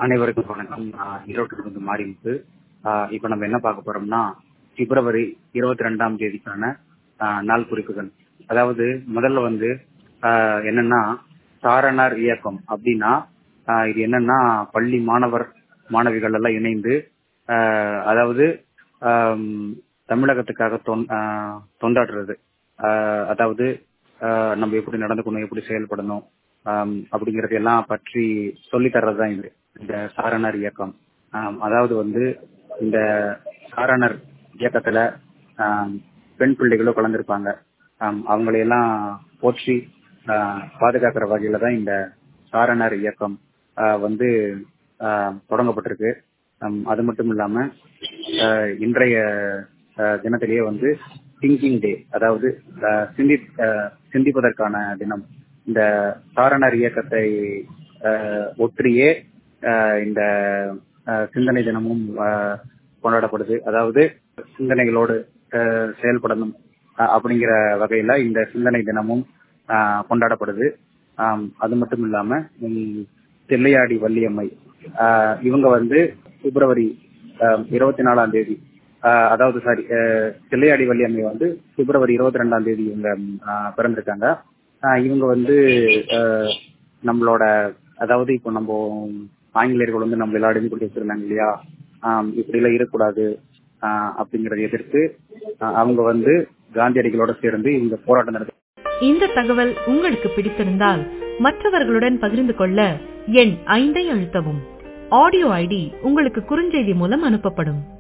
அனைவருக்கும் வணக்கம் நான் ஈரோட்டிலிருந்து மாரிமுத்து ஆஹ் இப்ப நம்ம என்ன பார்க்க போறோம்னா பிப்ரவரி இருபத்தி ரெண்டாம் தேதிக்கான ஆஹ் நாள் குறிப்புகள் அதாவது முதல்ல வந்து ஆஹ் என்னன்னா சாரணர் இயக்கம் அப்படின்னா ஆஹ் இது என்னன்னா பள்ளி மாணவர் மாணவிகள் எல்லாம் இணைந்து ஆஹ் அதாவது ஆம், தமிழகத்துக்காக தொன்- ஆஹ் தொண்டாற்றுறது ஆஹ் அதாவது ஆஹ் நம்ம எப்படி நடந்துக்கணும் எப்படி செயல்படணும் ஆம், அப்படிங்கறது எல்லாம் பற்றி சொல்லி தர்றதுதான் இது இந்த சாரணர் இயக்கம் ஆம், அதாவது வந்து இந்த சாரணர் இயக்கத்துல ஆம், பெண் பிள்ளைகளும் கலந்திருப்பாங்க ஆம், அவங்களையெல்லாம் போற்றி ஆஹ், பாதுகாக்கிற வகையில தான் இந்த சாரணர் இயக்கம் ஆஹ், வந்து ஆஹ், தொடங்கப்பட்டிருக்கு ஆம், அது மட்டும் இல்லாம ஆஹ், இன்றைய ஆஹ், தினத்திலேயே வந்து திங்கிங் டே அதாவது ஆஹ், சிந்தி ஆஹ், சிந்திப்பதற்கான தினம் இந்த சாரணர் இயக்கத்தை ஆஹ், ஒற்றியே ஆஹ், இந்த ஆஹ், சிந்தனை தினமும் ஆஹ், கொண்டாடப்படுது அதாவது சிந்தனைகளோடு ஆஹ், செயல்படணும் ஆஹ், அப்படிங்கிற வகையில இந்த சிந்தனை தினமும் ஆஹ், கொண்டாடப்படுது ஆம், அது மட்டும் இல்லாம ம், தில்லையாடி வள்ளியம்மை ஆஹ், இவங்க வந்து பிப்ரவரி இருபத்தி நாலாம் தேதி ஆஹ், அதாவது சாரி தில்லையாடி வள்ளியம்மை வந்து பிப்ரவரி இருபத்தி ரெண்டாம் தேதி இவங்க ஆஹ், பிறந்திருக்காங்க ஆஹ், இவங்க வந்து ஆஹ், நம்மளோட அதாவது இப்போ நம்ம ஆங்கிலேயர்கள் வந்து நம்ம எல்லா கொடுத்து வச்சிருந்தாங்க இல்லையா ஆம், இப்படி எல்லாம் இருக்கக்கூடாது ஆஹ், அப்படிங்கறதை எதிர்த்து ஆஹ், அவங்க வந்து காந்தியடிகளோட சேர்ந்து இந்த போராட்டம் நடத்தி இந்த தகவல் உங்களுக்கு பிடித்திருந்தால் மற்றவர்களுடன் பகிர்ந்து கொள்ள எண் ஐந்தை அழுத்தவும் ஆடியோ ஐடி உங்களுக்கு குறுஞ்செய்தி மூலம் அனுப்பப்படும்